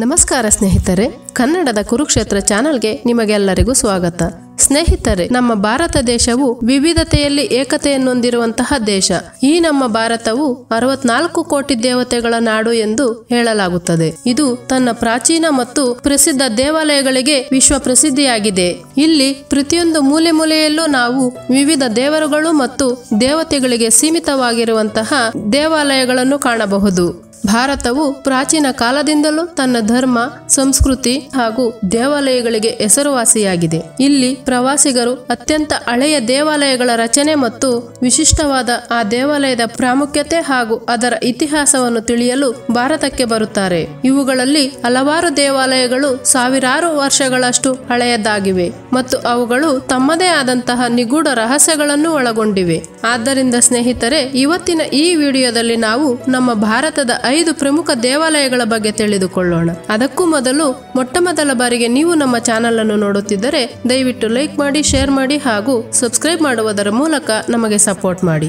ನಮಸ್ಕಾರ ಸ್ನೇಹಿತರೆ ಕನ್ನಡದ ಕುರುಕ್ಷೇತ್ರ ಚಾನೆಲ್ಗೆ ನಿಮಗೆಲ್ಲರಿಗೂ ಸ್ವಾಗತ ಸ್ನೇಹಿತರೆ ನಮ್ಮ ಭಾರತ ದೇಶವು ವಿವಿಧತೆಯಲ್ಲಿ ಏಕತೆಯನ್ನು ಹೊಂದಿರುವಂತಹ ದೇಶ ಈ ನಮ್ಮ ಭಾರತವು ಅರವತ್ನಾಲ್ಕು ಕೋಟಿ ದೇವತೆಗಳ ನಾಡು ಎಂದು ಹೇಳಲಾಗುತ್ತದೆ ಇದು ತನ್ನ ಪ್ರಾಚೀನ ಮತ್ತು ಪ್ರಸಿದ್ಧ ದೇವಾಲಯಗಳಿಗೆ ವಿಶ್ವ ಪ್ರಸಿದ್ಧಿಯಾಗಿದೆ ಇಲ್ಲಿ ಪ್ರತಿಯೊಂದು ಮೂಲೆ ಮೂಲೆಯಲ್ಲೂ ನಾವು ವಿವಿಧ ದೇವರುಗಳು ಮತ್ತು ದೇವತೆಗಳಿಗೆ ಸೀಮಿತವಾಗಿರುವಂತಹ ದೇವಾಲಯಗಳನ್ನು ಕಾಣಬಹುದು ಭಾರತವು ಪ್ರಾಚೀನ ಕಾಲದಿಂದಲೂ ತನ್ನ ಧರ್ಮ ಸಂಸ್ಕೃತಿ ಹಾಗೂ ದೇವಾಲಯಗಳಿಗೆ ಹೆಸರುವಾಸಿಯಾಗಿದೆ ಇಲ್ಲಿ ಪ್ರವಾಸಿಗರು ಅತ್ಯಂತ ಹಳೆಯ ದೇವಾಲಯಗಳ ರಚನೆ ಮತ್ತು ವಿಶಿಷ್ಟವಾದ ಆ ದೇವಾಲಯದ ಪ್ರಾಮುಖ್ಯತೆ ಹಾಗೂ ಅದರ ಇತಿಹಾಸವನ್ನು ತಿಳಿಯಲು ಭಾರತಕ್ಕೆ ಬರುತ್ತಾರೆ ಇವುಗಳಲ್ಲಿ ಹಲವಾರು ದೇವಾಲಯಗಳು ಸಾವಿರಾರು ವರ್ಷಗಳಷ್ಟು ಹಳೆಯದಾಗಿವೆ ಮತ್ತು ಅವುಗಳು ತಮ್ಮದೇ ಆದಂತಹ ನಿಗೂಢ ರಹಸ್ಯಗಳನ್ನು ಒಳಗೊಂಡಿವೆ ಆದ್ದರಿಂದ ಸ್ನೇಹಿತರೆ ಇವತ್ತಿನ ಈ ವಿಡಿಯೋದಲ್ಲಿ ನಾವು ನಮ್ಮ ಭಾರತದ ಐದು ಪ್ರಮುಖ ದೇವಾಲಯಗಳ ಬಗ್ಗೆ ತಿಳಿದುಕೊಳ್ಳೋಣ ಅದಕ್ಕೂ ಮೊದಲು ಮೊಟ್ಟ ಮೊದಲ ಬಾರಿಗೆ ನೀವು ನಮ್ಮ ಚಾನೆಲ್ ಅನ್ನು ನೋಡುತ್ತಿದ್ದರೆ ದಯವಿಟ್ಟು ಲೈಕ್ ಮಾಡಿ ಶೇರ್ ಮಾಡಿ ಹಾಗೂ ಸಬ್ಸ್ಕ್ರೈಬ್ ಮಾಡುವುದರ ಮೂಲಕ ನಮಗೆ ಸಪೋರ್ಟ್ ಮಾಡಿ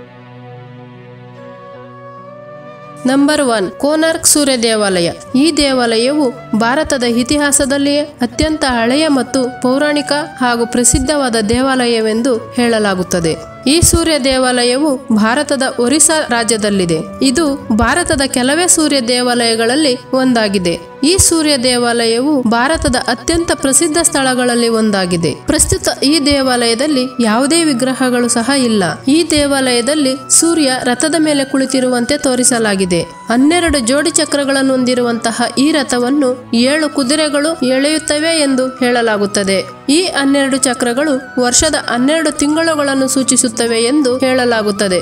ನಂಬರ್ ಒನ್ ಕೋನಾರ್ಕ್ ಸೂರ್ಯ ದೇವಾಲಯ ಈ ದೇವಾಲಯವು ಭಾರತದ ಇತಿಹಾಸದಲ್ಲಿಯೇ ಅತ್ಯಂತ ಹಳೆಯ ಮತ್ತು ಪೌರಾಣಿಕ ಹಾಗೂ ಪ್ರಸಿದ್ಧವಾದ ದೇವಾಲಯವೆಂದು ಹೇಳಲಾಗುತ್ತದೆ ಈ ಸೂರ್ಯ ದೇವಾಲಯವು ಭಾರತದ ಒರಿಸ್ಸಾ ರಾಜ್ಯದಲ್ಲಿದೆ ಇದು ಭಾರತದ ಕೆಲವೇ ಸೂರ್ಯ ದೇವಾಲಯಗಳಲ್ಲಿ ಒಂದಾಗಿದೆ ಈ ಸೂರ್ಯ ದೇವಾಲಯವು ಭಾರತದ ಅತ್ಯಂತ ಪ್ರಸಿದ್ಧ ಸ್ಥಳಗಳಲ್ಲಿ ಒಂದಾಗಿದೆ ಪ್ರಸ್ತುತ ಈ ದೇವಾಲಯದಲ್ಲಿ ಯಾವುದೇ ವಿಗ್ರಹಗಳು ಸಹ ಇಲ್ಲ ಈ ದೇವಾಲಯದಲ್ಲಿ ಸೂರ್ಯ ರಥದ ಮೇಲೆ ಕುಳಿತಿರುವಂತೆ ತೋರಿಸಲಾಗಿದೆ ಹನ್ನೆರಡು ಜೋಡಿ ಚಕ್ರಗಳನ್ನು ಹೊಂದಿರುವಂತಹ ಈ ರಥವನ್ನು ಏಳು ಕುದುರೆಗಳು ಎಳೆಯುತ್ತವೆ ಎಂದು ಹೇಳಲಾಗುತ್ತದೆ ಈ ಹನ್ನೆರಡು ಚಕ್ರಗಳು ವರ್ಷದ ಹನ್ನೆರಡು ತಿಂಗಳುಗಳನ್ನು ಸೂಚಿಸುತ್ತವೆ ಎಂದು ಹೇಳಲಾಗುತ್ತದೆ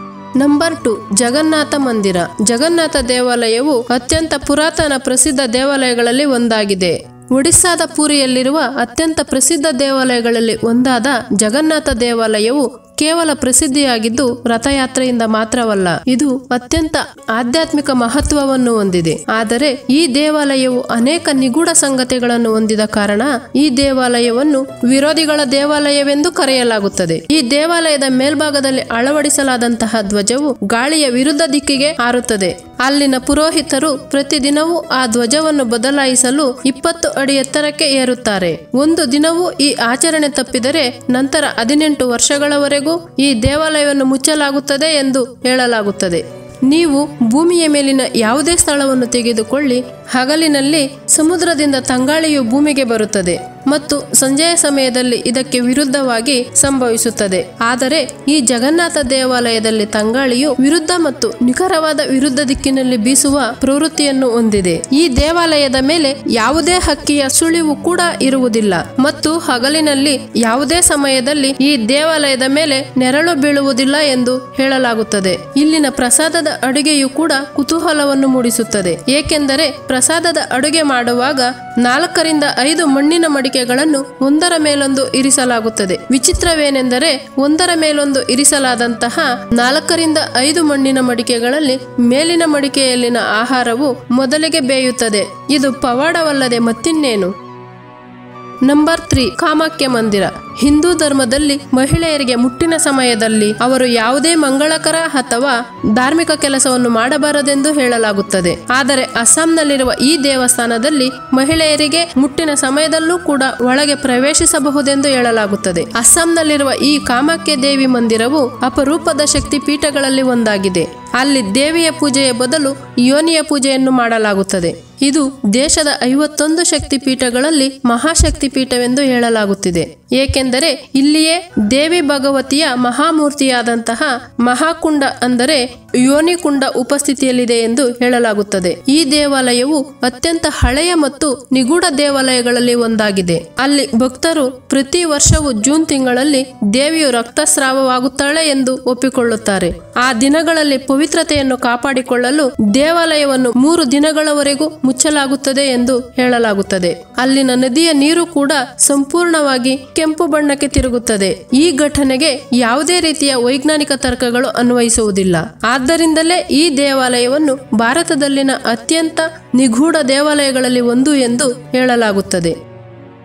ನಂಬರ್ ಟು ಜಗನ್ನಾಥ ಮಂದಿರ ಜಗನ್ನಾಥ ದೇವಾಲಯವು ಅತ್ಯಂತ ಪುರಾತನ ಪ್ರಸಿದ್ಧ ದೇವಾಲಯಗಳಲ್ಲಿ ಒಂದಾಗಿದೆ ಒಡಿಸ್ಸಾದ ಪೂರಿಯಲ್ಲಿರುವ ಅತ್ಯಂತ ಪ್ರಸಿದ್ಧ ದೇವಾಲಯಗಳಲ್ಲಿ ಒಂದಾದ ಜಗನ್ನಾಥ ದೇವಾಲಯವು ಕೇವಲ ಪ್ರಸಿದ್ಧಿಯಾಗಿದ್ದು ರಥಯಾತ್ರೆಯಿಂದ ಮಾತ್ರವಲ್ಲ ಇದು ಅತ್ಯಂತ ಆಧ್ಯಾತ್ಮಿಕ ಮಹತ್ವವನ್ನು ಹೊಂದಿದೆ ಆದರೆ ಈ ದೇವಾಲಯವು ಅನೇಕ ನಿಗೂಢ ಸಂಗತಿಗಳನ್ನು ಹೊಂದಿದ ಕಾರಣ ಈ ದೇವಾಲಯವನ್ನು ವಿರೋಧಿಗಳ ದೇವಾಲಯವೆಂದು ಕರೆಯಲಾಗುತ್ತದೆ ಈ ದೇವಾಲಯದ ಮೇಲ್ಭಾಗದಲ್ಲಿ ಅಳವಡಿಸಲಾದಂತಹ ಧ್ವಜವು ಗಾಳಿಯ ವಿರುದ್ಧ ದಿಕ್ಕಿಗೆ ಹಾರುತ್ತದೆ ಅಲ್ಲಿನ ಪುರೋಹಿತರು ಪ್ರತಿದಿನವೂ ಆ ಧ್ವಜವನ್ನು ಬದಲಾಯಿಸಲು ಇಪ್ಪತ್ತು ಅಡಿ ಎತ್ತರಕ್ಕೆ ಏರುತ್ತಾರೆ ಒಂದು ದಿನವೂ ಈ ಆಚರಣೆ ತಪ್ಪಿದರೆ ನಂತರ ಹದಿನೆಂಟು ವರ್ಷಗಳವರೆಗೂ ಈ ದೇವಾಲಯವನ್ನು ಮುಚ್ಚಲಾಗುತ್ತದೆ ಎಂದು ಹೇಳಲಾಗುತ್ತದೆ ನೀವು ಭೂಮಿಯ ಮೇಲಿನ ಯಾವುದೇ ಸ್ಥಳವನ್ನು ತೆಗೆದುಕೊಳ್ಳಿ ಹಗಲಿನಲ್ಲಿ ಸಮುದ್ರದಿಂದ ತಂಗಾಳಿಯು ಭೂಮಿಗೆ ಬರುತ್ತದೆ ಮತ್ತು ಸಂಜೆಯ ಸಮಯದಲ್ಲಿ ಇದಕ್ಕೆ ವಿರುದ್ಧವಾಗಿ ಸಂಭವಿಸುತ್ತದೆ ಆದರೆ ಈ ಜಗನ್ನಾಥ ದೇವಾಲಯದಲ್ಲಿ ತಂಗಾಳಿಯು ವಿರುದ್ಧ ಮತ್ತು ನಿಖರವಾದ ವಿರುದ್ಧ ದಿಕ್ಕಿನಲ್ಲಿ ಬೀಸುವ ಪ್ರವೃತ್ತಿಯನ್ನು ಹೊಂದಿದೆ ಈ ದೇವಾಲಯದ ಮೇಲೆ ಯಾವುದೇ ಹಕ್ಕಿಯ ಸುಳಿವು ಕೂಡ ಇರುವುದಿಲ್ಲ ಮತ್ತು ಹಗಲಿನಲ್ಲಿ ಯಾವುದೇ ಸಮಯದಲ್ಲಿ ಈ ದೇವಾಲಯದ ಮೇಲೆ ನೆರಳು ಬೀಳುವುದಿಲ್ಲ ಎಂದು ಹೇಳಲಾಗುತ್ತದೆ ಇಲ್ಲಿನ ಪ್ರಸಾದದ ಅಡುಗೆಯು ಕೂಡ ಕುತೂಹಲವನ್ನು ಮೂಡಿಸುತ್ತದೆ ಏಕೆಂದರೆ ಪ್ರಸಾದದ ಅಡುಗೆ ಮಾಡುವಾಗ ನಾಲ್ಕರಿಂದ ಐದು ಮಣ್ಣಿನ ಮಡಿಕೆಗಳನ್ನು ಒಂದರ ಮೇಲೊಂದು ಇರಿಸಲಾಗುತ್ತದೆ ವಿಚಿತ್ರವೇನೆಂದರೆ ಒಂದರ ಮೇಲೊಂದು ಇರಿಸಲಾದಂತಹ ನಾಲ್ಕರಿಂದ ಐದು ಮಣ್ಣಿನ ಮಡಿಕೆಗಳಲ್ಲಿ ಮೇಲಿನ ಮಡಿಕೆಯಲ್ಲಿನ ಆಹಾರವು ಮೊದಲಿಗೆ ಬೇಯುತ್ತದೆ ಇದು ಪವಾಡವಲ್ಲದೆ ಮತ್ತಿನ್ನೇನು ನಂಬರ್ ತ್ರೀ ಕಾಮಾಖ್ಯ ಮಂದಿರ ಹಿಂದೂ ಧರ್ಮದಲ್ಲಿ ಮಹಿಳೆಯರಿಗೆ ಮುಟ್ಟಿನ ಸಮಯದಲ್ಲಿ ಅವರು ಯಾವುದೇ ಮಂಗಳಕರ ಅಥವಾ ಧಾರ್ಮಿಕ ಕೆಲಸವನ್ನು ಮಾಡಬಾರದೆಂದು ಹೇಳಲಾಗುತ್ತದೆ ಆದರೆ ಅಸ್ಸಾಂನಲ್ಲಿರುವ ಈ ದೇವಸ್ಥಾನದಲ್ಲಿ ಮಹಿಳೆಯರಿಗೆ ಮುಟ್ಟಿನ ಸಮಯದಲ್ಲೂ ಕೂಡ ಒಳಗೆ ಪ್ರವೇಶಿಸಬಹುದೆಂದು ಹೇಳಲಾಗುತ್ತದೆ ಅಸ್ಸಾಂನಲ್ಲಿರುವ ಈ ಕಾಮಾಖ್ಯ ದೇವಿ ಮಂದಿರವು ಅಪರೂಪದ ಶಕ್ತಿ ಪೀಠಗಳಲ್ಲಿ ಒಂದಾಗಿದೆ ಅಲ್ಲಿ ದೇವಿಯ ಪೂಜೆಯ ಬದಲು ಯೋನಿಯ ಪೂಜೆಯನ್ನು ಮಾಡಲಾಗುತ್ತದೆ ಇದು ದೇಶದ ಐವತ್ತೊಂದು ಶಕ್ತಿ ಪೀಠಗಳಲ್ಲಿ ಮಹಾಶಕ್ತಿ ಪೀಠವೆಂದು ಹೇಳಲಾಗುತ್ತಿದೆ ಏಕೆಂದರೆ ಇಲ್ಲಿಯೇ ದೇವಿ ಭಗವತಿಯ ಮಹಾಮೂರ್ತಿಯಾದಂತಹ ಮಹಾಕುಂಡ ಅಂದರೆ ಯೋನಿಕುಂಡ ಉಪಸ್ಥಿತಿಯಲ್ಲಿದೆ ಎಂದು ಹೇಳಲಾಗುತ್ತದೆ ಈ ದೇವಾಲಯವು ಅತ್ಯಂತ ಹಳೆಯ ಮತ್ತು ನಿಗೂಢ ದೇವಾಲಯಗಳಲ್ಲಿ ಒಂದಾಗಿದೆ ಅಲ್ಲಿ ಭಕ್ತರು ಪ್ರತಿ ವರ್ಷವೂ ಜೂನ್ ತಿಂಗಳಲ್ಲಿ ದೇವಿಯು ರಕ್ತಸ್ರಾವವಾಗುತ್ತಾಳೆ ಎಂದು ಒಪ್ಪಿಕೊಳ್ಳುತ್ತಾರೆ ಆ ದಿನಗಳಲ್ಲಿ ಪವಿತ್ರತೆಯನ್ನು ಕಾಪಾಡಿಕೊಳ್ಳಲು ದೇವಾಲಯವನ್ನು ಮೂರು ದಿನಗಳವರೆಗೂ ಮುಚ್ಚಲಾಗುತ್ತದೆ ಎಂದು ಹೇಳಲಾಗುತ್ತದೆ ಅಲ್ಲಿನ ನದಿಯ ನೀರು ಕೂಡ ಸಂಪೂರ್ಣವಾಗಿ ಕೆಂಪು ಬಣ್ಣಕ್ಕೆ ತಿರುಗುತ್ತದೆ ಈ ಘಟನೆಗೆ ಯಾವುದೇ ರೀತಿಯ ವೈಜ್ಞಾನಿಕ ತರ್ಕಗಳು ಅನ್ವಯಿಸುವುದಿಲ್ಲ ಆದ್ದರಿಂದಲೇ ಈ ದೇವಾಲಯವನ್ನು ಭಾರತದಲ್ಲಿನ ಅತ್ಯಂತ ನಿಗೂಢ ದೇವಾಲಯಗಳಲ್ಲಿ ಒಂದು ಎಂದು ಹೇಳಲಾಗುತ್ತದೆ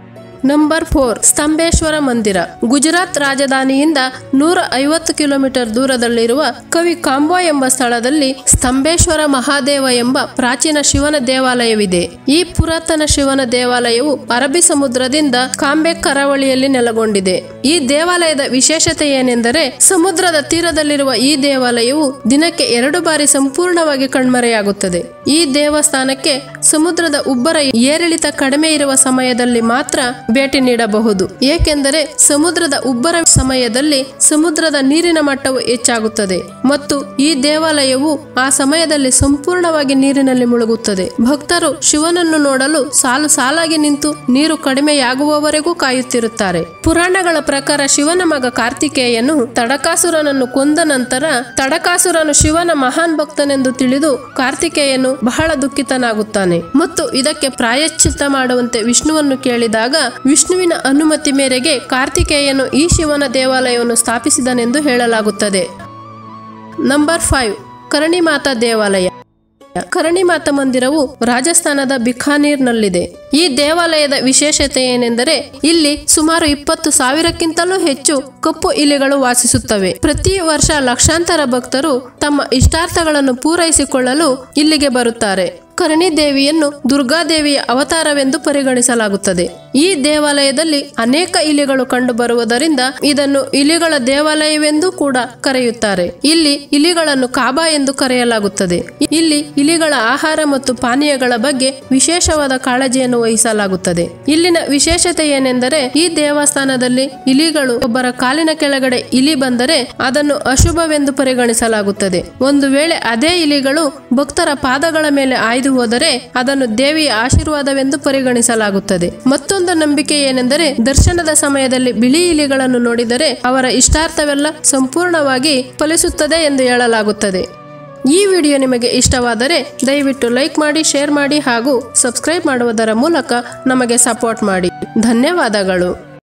ನಂಬರ್ ಫೋರ್ ಸ್ತಂಭೇಶ್ವರ ಮಂದಿರ ಗುಜರಾತ್ ರಾಜಧಾನಿಯಿಂದ ನೂರ ಐವತ್ತು ಕಿಲೋಮೀಟರ್ ದೂರದಲ್ಲಿರುವ ಕವಿ ಕಾಂಬೋ ಎಂಬ ಸ್ಥಳದಲ್ಲಿ ಸ್ತಂಭೇಶ್ವರ ಮಹಾದೇವ ಎಂಬ ಪ್ರಾಚೀನ ಶಿವನ ದೇವಾಲಯವಿದೆ ಈ ಪುರಾತನ ಶಿವನ ದೇವಾಲಯವು ಅರಬ್ಬಿ ಸಮುದ್ರದಿಂದ ಕಾಂಬೆ ಕರಾವಳಿಯಲ್ಲಿ ನೆಲೆಗೊಂಡಿದೆ ಈ ದೇವಾಲಯದ ವಿಶೇಷತೆ ಏನೆಂದರೆ ಸಮುದ್ರದ ತೀರದಲ್ಲಿರುವ ಈ ದೇವಾಲಯವು ದಿನಕ್ಕೆ ಎರಡು ಬಾರಿ ಸಂಪೂರ್ಣವಾಗಿ ಕಣ್ಮರೆಯಾಗುತ್ತದೆ ಈ ದೇವಸ್ಥಾನಕ್ಕೆ ಸಮುದ್ರದ ಉಬ್ಬರ ಏರಿಳಿತ ಕಡಿಮೆ ಇರುವ ಸಮಯದಲ್ಲಿ ಮಾತ್ರ ಭೇಟಿ ನೀಡಬಹುದು ಏಕೆಂದರೆ ಸಮುದ್ರದ ಉಬ್ಬರ ಸಮಯದಲ್ಲಿ ಸಮುದ್ರದ ನೀರಿನ ಮಟ್ಟವು ಹೆಚ್ಚಾಗುತ್ತದೆ ಮತ್ತು ಈ ದೇವಾಲಯವು ಆ ಸಮಯದಲ್ಲಿ ಸಂಪೂರ್ಣವಾಗಿ ನೀರಿನಲ್ಲಿ ಮುಳುಗುತ್ತದೆ ಭಕ್ತರು ಶಿವನನ್ನು ನೋಡಲು ಸಾಲು ಸಾಲಾಗಿ ನಿಂತು ನೀರು ಕಡಿಮೆಯಾಗುವವರೆಗೂ ಕಾಯುತ್ತಿರುತ್ತಾರೆ ಪುರಾಣಗಳ ಪ್ರಕಾರ ಶಿವನ ಮಗ ಕಾರ್ತಿಕೇಯನು ತಡಕಾಸುರನನ್ನು ಕೊಂದ ನಂತರ ತಡಕಾಸುರನು ಶಿವನ ಮಹಾನ್ ಭಕ್ತನೆಂದು ತಿಳಿದು ಕಾರ್ತಿಕೇಯನು ಬಹಳ ದುಃಖಿತನಾಗುತ್ತಾನೆ ಮತ್ತು ಇದಕ್ಕೆ ಪ್ರಾಯಶ್ಚಿತ್ತ ಮಾಡುವಂತೆ ವಿಷ್ಣುವನ್ನು ಕೇಳಿದಾಗ ವಿಷ್ಣುವಿನ ಅನುಮತಿ ಮೇರೆಗೆ ಕಾರ್ತಿಕೇಯನು ಈ ಶಿವನ ದೇವಾಲಯವನ್ನು ಸ್ಥಾಪಿಸಿದನೆಂದು ಹೇಳಲಾಗುತ್ತದೆ ನಂಬರ್ ಫೈವ್ ಕರಣಿಮಾತಾ ದೇವಾಲಯ ಕರಣಿಮಾತಾ ಮಂದಿರವು ರಾಜಸ್ಥಾನದ ಬಿಕಾನೀರ್ನಲ್ಲಿದೆ ಈ ದೇವಾಲಯದ ವಿಶೇಷತೆ ಏನೆಂದರೆ ಇಲ್ಲಿ ಸುಮಾರು ಇಪ್ಪತ್ತು ಸಾವಿರಕ್ಕಿಂತಲೂ ಹೆಚ್ಚು ಕಪ್ಪು ಇಲಿಗಳು ವಾಸಿಸುತ್ತವೆ ಪ್ರತಿ ವರ್ಷ ಲಕ್ಷಾಂತರ ಭಕ್ತರು ತಮ್ಮ ಇಷ್ಟಾರ್ಥಗಳನ್ನು ಪೂರೈಸಿಕೊಳ್ಳಲು ಇಲ್ಲಿಗೆ ಬರುತ್ತಾರೆ ಕರಣಿ ದೇವಿಯನ್ನು ದುರ್ಗಾದೇವಿಯ ಅವತಾರವೆಂದು ಪರಿಗಣಿಸಲಾಗುತ್ತದೆ ಈ ದೇವಾಲಯದಲ್ಲಿ ಅನೇಕ ಇಲಿಗಳು ಕಂಡುಬರುವುದರಿಂದ ಇದನ್ನು ಇಲಿಗಳ ದೇವಾಲಯವೆಂದು ಕೂಡ ಕರೆಯುತ್ತಾರೆ ಇಲ್ಲಿ ಇಲಿಗಳನ್ನು ಕಾಬಾ ಎಂದು ಕರೆಯಲಾಗುತ್ತದೆ ಇಲ್ಲಿ ಇಲಿಗಳ ಆಹಾರ ಮತ್ತು ಪಾನೀಯಗಳ ಬಗ್ಗೆ ವಿಶೇಷವಾದ ಕಾಳಜಿಯನ್ನು ವಹಿಸಲಾಗುತ್ತದೆ ಇಲ್ಲಿನ ವಿಶೇಷತೆ ಏನೆಂದರೆ ಈ ದೇವಸ್ಥಾನದಲ್ಲಿ ಇಲಿಗಳು ಒಬ್ಬರ ಕಾಲಿನ ಕೆಳಗಡೆ ಇಲಿ ಬಂದರೆ ಅದನ್ನು ಅಶುಭವೆಂದು ಪರಿಗಣಿಸಲಾಗುತ್ತದೆ ಒಂದು ವೇಳೆ ಅದೇ ಇಲಿಗಳು ಭಕ್ತರ ಪಾದಗಳ ಮೇಲೆ ಆಯ್ದು ಹೋದರೆ ಅದನ್ನು ದೇವಿಯ ಆಶೀರ್ವಾದವೆಂದು ಪರಿಗಣಿಸಲಾಗುತ್ತದೆ ಮತ್ತೊಂದು ನಂಬಿಕೆ ಏನೆಂದರೆ ದರ್ಶನದ ಸಮಯದಲ್ಲಿ ಬಿಳಿ ಇಲಿಗಳನ್ನು ನೋಡಿದರೆ ಅವರ ಇಷ್ಟಾರ್ಥವೆಲ್ಲ ಸಂಪೂರ್ಣವಾಗಿ ಫಲಿಸುತ್ತದೆ ಎಂದು ಹೇಳಲಾಗುತ್ತದೆ ಈ ವಿಡಿಯೋ ನಿಮಗೆ ಇಷ್ಟವಾದರೆ ದಯವಿಟ್ಟು ಲೈಕ್ ಮಾಡಿ ಶೇರ್ ಮಾಡಿ ಹಾಗೂ ಸಬ್ಸ್ಕ್ರೈಬ್ ಮಾಡುವುದರ ಮೂಲಕ ನಮಗೆ ಸಪೋರ್ಟ್ ಮಾಡಿ ಧನ್ಯವಾದಗಳು